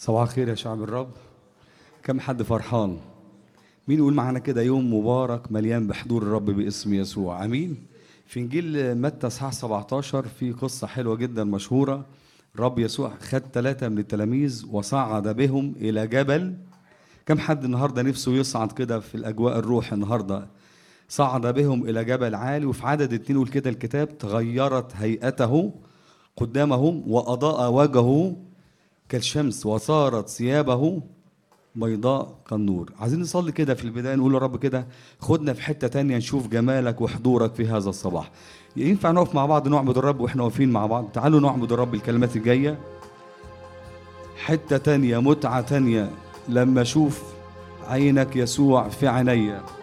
صباح الخير يا شعب الرب كم حد فرحان مين يقول معانا كده يوم مبارك مليان بحضور الرب باسم يسوع امين في انجيل متى اصحاح 17 في قصه حلوه جدا مشهوره الرب يسوع خد ثلاثه من التلاميذ وصعد بهم الى جبل كم حد النهارده نفسه يصعد كده في الاجواء الروح النهارده صعد بهم الى جبل عالي وفي عدد اتنين يقول كده الكتاب تغيرت هيئته قدامهم واضاء وجهه كالشمس وصارت ثيابه بيضاء كالنور عايزين نصلي كده في البداية نقول يا رب كده خدنا في حتة تانية نشوف جمالك وحضورك في هذا الصباح ينفع نقف مع بعض نعبد الرب واحنا واقفين مع بعض تعالوا نعبد الرب الكلمات الجاية حتة تانية متعة تانية لما أشوف عينك يسوع في عينيا